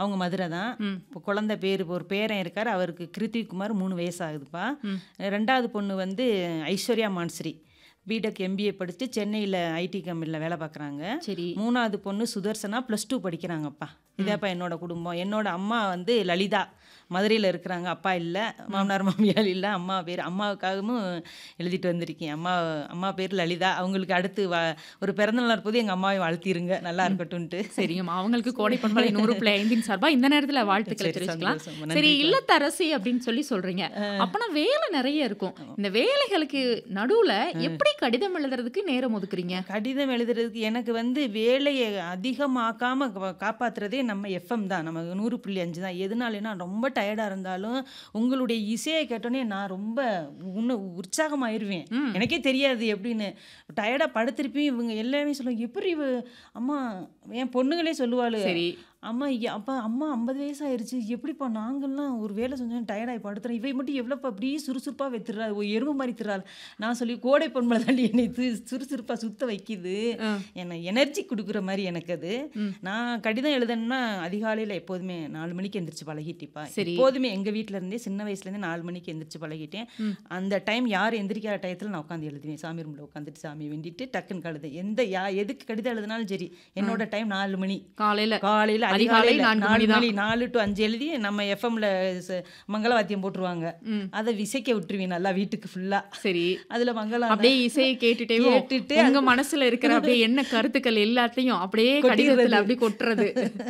அவங்க மதுரை தான் ம். இப்போ குழந்தை பேர் ஒரு பேரன் இருக்கார் அவருக்கு கிருத்திக் குமார் மூணு வயசு ஆகுதுப்பா ரெண்டாவது பொண்ணு வந்து ஐஸ்வர்யா மான்ஸ்ரீ பிடெக் எம்பிஏ படிச்சுட்டு சென்னையில் ஐடி கம்பெனியில் வேலை பார்க்குறாங்க சரி மூணாவது பொண்ணு சுதர்சனா ப்ளஸ் டூ படிக்கிறாங்கப்பா இதாப்பா என்னோட குடும்பம் என்னோட அம்மா வந்து லலிதா மதுரையில் இருக்கிறாங்க அப்பா இல்லை மாமனார் மாமியார் இல்லை அம்மா பேர் அம்மாவுக்காகவும் எழுதிட்டு வந்திருக்கேன் அம்மா அம்மா பேர் லலிதா அவங்களுக்கு அடுத்து வ ஒரு பிறந்தநாள் இருப்போது எங்கள் அம்மாவை வாழ்த்திருங்க நல்லா இருக்கட்டும்ன்ட்டு சரிங்கம்மா அவங்களுக்கு கோடை பண்பலை நூறு புள்ளி ஐந்தின் சார்பா இந்த நேரத்துல வாழ்த்துக்களை சரி, தெரிவிச்சுக்கலாம் சந்தோஷம். நன்றி. சரி இல்லத்தரசி அப்படின்னு சொல்லி சொல்றீங்க அப்பனா வேலை நிறைய இருக்கும் இந்த வேலைகளுக்கு நடுவுல எப்படி கடிதம் எழுதுறதுக்கு நேரம் ஒதுக்குறீங்க கடிதம் எழுதுறதுக்கு எனக்கு வந்து வேலையை அதிகமாக்காம கா- காப்பாத்துறதே நம்ம எஃப்எம் தான் நம்ம நூறு புள்ளி அஞ்சு தான் எதனாலனா ரொம்ப டயர்டாக இருந்தாலும் உங்களுடைய இசையை கேட்டோன்னே நான் ரொம்ப இன்னும் உற்சாகமாயிருவேன் எனக்கே தெரியாது எப்படின்னு டயர்டாக படுத்திருப்பேன் இவங்க எல்லாமே சொல்லுவாங்க எப்படி இவ அம்மா என் பொண்ணுங்களே சொல்லுவாள் சரி அம்மா ஐயா அப்பா அம்மா ஐம்பது வயசு ஆயிருச்சு எப்படிப்பா நாங்கள்லாம் ஒரு வேலை செஞ்சோம் டயர்டாகி படுத்துறோம் இவை மட்டும் எவ்வளோப்பா அப்படியே சுறுசுறுப்பாக வைத்துறா ஒரு எறும்பு மாதிரி திறாள் நான் சொல்லி கோடை பொன்மலை தாண்டி என்னை து- சுறுசுறுப்பா சுத்த வைக்குது என்னை எனர்ஜி கொடுக்குற மாதிரி எனக்கு அது நான் கடிதம் எழுதணும்னா அதிகாலையில் எப்போதுமே நாலு மணிக்கு எந்திரிச்சு பழகிட்டிப்பா சரி. எப்போதுமே எங்கள் வீட்டில் இருந்தே சின்ன வயசுலேருந்தே நாலு மணிக்கு எந்திரிச்சு பழகிட்டேன் அந்த டைம் யார் எந்திரிக்காத டயத்தில் நான் உட்காந்து எழுதுவேன் சாமி ரூமில் உட்காந்துட்டு சாமி வேண்டிட்டு டக்குன்னு கழுது எந்த யா எதுக்கு கடிதம் எழுதினாலும் சரி என்னோட டைம் நாலு மணி காலையில காலையில அதிகாலை அதிகாலையில நான்கு நாலு மணிதான். மணி நாலு டு அஞ்சு எழுதி நம்ம எஃப்எம்ல மங்களவாத்தியம் போட்டுருவாங்க அதை விசைக்க விட்டுருவீங்க நல்லா வீட்டுக்கு ஃபுல்லா சரி அதுல மங்களம் அப்படியே இசையை கேட்டுட்டே கேட்டுட்டு உங்க மனசுல இருக்கிற அப்படியே என்ன கருத்துக்கள் எல்லாத்தையும் அப்படியே கடிதத்துல அப்படி கொட்டுறது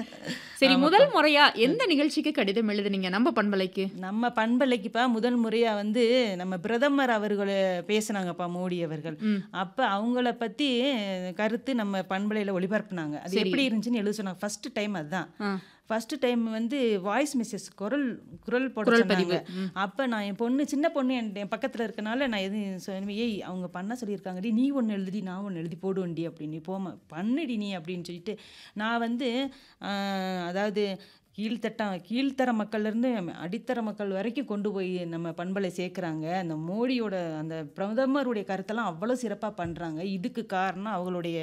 சரி முதல் முறையா எந்த நிகழ்ச்சிக்கு கடிதம் எழுதுனீங்க நம்ம பண்பலைக்கு நம்ம பண்பலைக்குப்பா முதல் முறையா வந்து நம்ம பிரதமர் அவர்களை பேசுனாங்கப்பா மோடி அவர்கள் அப்ப அவங்கள பத்தி கருத்து நம்ம பண்பலையில ஒளிபரப்புனாங்க அது எப்படி இருந்துச்சுன்னு எழுத சொன்னாங்க ஃபர்ஸ்ட் டைம் அதுதான் ஆ. ஃபர்ஸ்ட் டைம் வந்து வாய்ஸ் மெசேஜ் குரல் குரல் போட சொன்னாங்க அப்போ நான் என் பொண்ணு சின்ன பொண்ணு என் என் பக்கத்தில் இருக்கனால நான் எதுவும் சொன்னேன் ஏய் அவங்க பண்ண சொல்லியிருக்காங்கடி நீ ஒன்று எழுதி நான் ஒன்று எழுதி போடுவேன்டி அப்படின்னு போமா பண்ணுடி நீ அப்படின்னு சொல்லிட்டு நான் வந்து ஆஹ், அதாவது கீழ்த்தட்டம் கீழ்த்தர மக்கள்லேருந்து அடித்தர மக்கள் வரைக்கும் கொண்டு போய் நம்ம பண்பலை சேர்க்குறாங்க அந்த மோடியோட அந்த பிரதமருடைய கருத்தெல்லாம் அவ்வளோ சிறப்பாக பண்ணுறாங்க இதுக்கு காரணம் அவங்களுடைய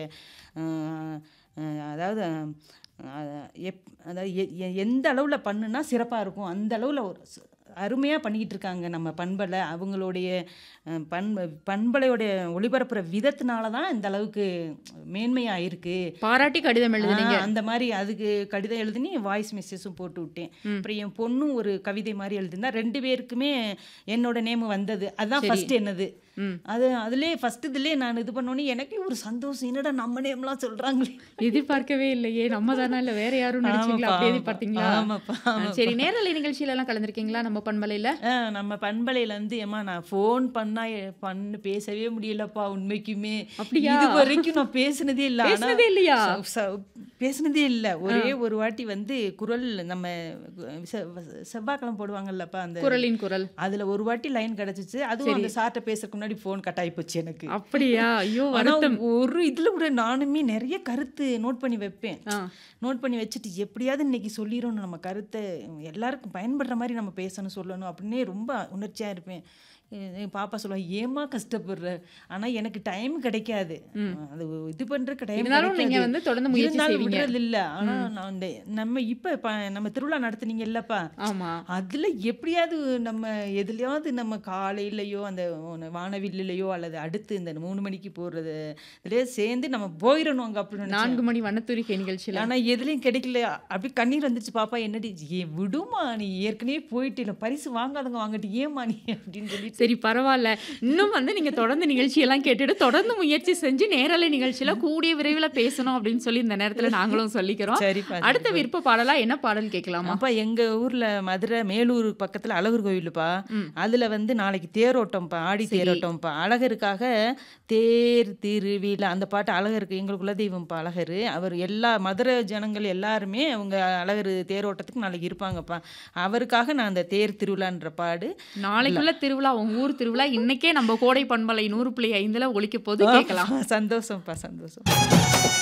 ஆஹ், ஆஹ், அதாவது ஆஹ், எப் அதாவது எ- எ- எந்த அளவில் பண்ணுனா சிறப்பாக இருக்கும் அந்த அளவில் ஒரு அருமையாக பண்ணிக்கிட்டு இருக்காங்க நம்ம பண்பலை அவங்களுடைய அஹ், பண்ப பண்பலையோடைய ஒளிபரப்புற விதத்தினால தான் இந்த அளவுக்கு மேன்மையாக இருக்குது பாராட்டி கடிதம் எழுதுனீங்க ஆ, அந்த மாதிரி அதுக்கு கடிதம் எழுதினி வாய்ஸ் மெசேஜும் போட்டு விட்டேன் அப்புறம் என் பொண்ணும் ஒரு கவிதை மாதிரி எழுதிருந்தா ரெண்டு பேருக்குமே என்னோட நேம் வந்தது அதுதான் ஃபர்ஸ்ட் என்னது அது அதுலயே ஃபர்ஸ்ட் இதுலயே நான் இது பண்ணோன்னே எனக்கே ஒரு சந்தோஷம் என்னடா நம்ம நேம்லாம் சொல்றாங்களே எதிர்பார்க்கவே இல்லையே நம்ம தானா இல்ல வேற யாரும் நினைச்சீங்களா ஆமாப்பா, அப்படி ஆமாப்பா. எதிர்பார்த்தீங்களா ஆமாப்பா, ஆ, சரி நேரலை நிகழ்ச்சியில எல்லாம் கலந்துருக்கீங்களா நம்ம பண்பலையில ஆ, நம்ம பண்பலையில வந்து ஏமா நான் ஃபோன் பண்ணா எ- பண்ணு பேசவே முடியலப்பா உண்மைக்குமே அப்படியா? இது வரைக்கும் நான் பேசுனதே இல்ல ஆனா- பேசுனதே இல்லையா? ச- ச- பேசுனதே இல்ல ஒரே ஒரு வாட்டி வந்து குரல் நம்ம செ- செவ்வாய்க்கிழமை போடுவாங்கல்லப்பா அந்த குரலின் குரல் அதுல ஒரு வாட்டி லைன் கிடைச்சிச்சு அதுவும் அந்த சார்ட்ட பேசுறதுக்கு முன்னாடி ஃபோன் கட் ஆகி போச்சு எனக்கு அப்படியா ஐயோ ஆனா வருத்தம் ஒரு இதுல கூட நானுமே நிறைய கருத்து நோட் பண்ணி வைப்பேன் ஆ. நோட் பண்ணி வச்சுட்டு எப்படியாவது இன்னைக்கு சொல்லிடணும் நம்ம கருத்தை எல்லாருக்கும் பயன்படுற மாதிரி நம்ம பேசணும் சொல்லணும் அப்படின்னே ரொம்ப உணர்ச்சியா இருப்பேன் எ- என் பாப்பா சொல்லுவா ஏமா கஷ்டப்படுற ஆனா எனக்கு டைம் கிடைக்காது அது இது பண்றதுக்கு டைம் இருந்தாலும் நீங்க வந்து தொடர்ந்து முயற்சி இருந்தாலும் செய்வீங்க. விடுறது இல்ல ஆனா நான் இந்த நம்ம இப்ப ப- நம்ம திருவிழா நடத்துனீங்க இல்லப்பா ஆமா அதுல எப்படியாவது நம்ம எதுலயாவது நம்ம காலையிலயோ அந்த வானவில்லையோ அல்லது அடுத்து இந்த மூணு மணிக்கு போடுறது இதுலயே சேர்ந்து நம்ம போயிடணும் அங்க அப்படின்னு நினைச்சேன். நான்கு மணி வண்ணத்தூரிகை நிகழ்ச்சியில ஆனா எதுலயும் கிடைக்கல அப்படி கண்ணீர் வந்துச்சு பாப்பா என்னடி ஏ விடுமா நீ ஏற்கனவே போயிட்டு இல்ல பரிசு வாங்காதவங்க வாங்கட்டு ஏமா நீ அப்படின்னு சொல்லிட்டு சரி பரவாயில்ல இன்னும் வந்து நீங்க தொடர்ந்து நிகழ்ச்சியெல்லாம் கேட்டுட்டு தொடர்ந்து முயற்சி செஞ்சு நேரலை நிகழ்ச்சியில கூடிய விரைவில் பேசணும் அப்படின்னு சொல்லி இந்த நேரத்துல நாங்களும் சொல்லிக்கிறோம் சரிப்பா அடுத்த விருப்ப பாடலா என்ன பாடல் கேட்கலாமா அப்பா எங்க ஊர்ல மதுரை மேலூர் பக்கத்துல அழகர் கோயிலுப்பா அதுல வந்து நாளைக்கு தேரோட்டம்ப்பா ஆடி தேரோட்டம்ப்பா அழகருக்காக தேர் திருவிழா அந்த பாட்டு அழகருக்கு எங்களுக்கு குலதெய்வம்ப்பா அழகர் அவர் எல்லா மதுரை ஜனங்கள் எல்லாருமே அவங்க அழகர் தேரோட்டத்துக்கு நாளைக்கு இருப்பாங்கப்பா அவருக்காக நான் அந்த தேர் திருவிழான்ற பாடு நாளைக்குள்ள திருவிழா உங்க ஊர் திருவிழா இன்னைக்கே நம்ம கோடை பண்பலை நூறு புள்ளி ஐந்துல ஒழிக்க போது கேட்கலாம் சந்தோஷம்ப்பா சந்தோஷம்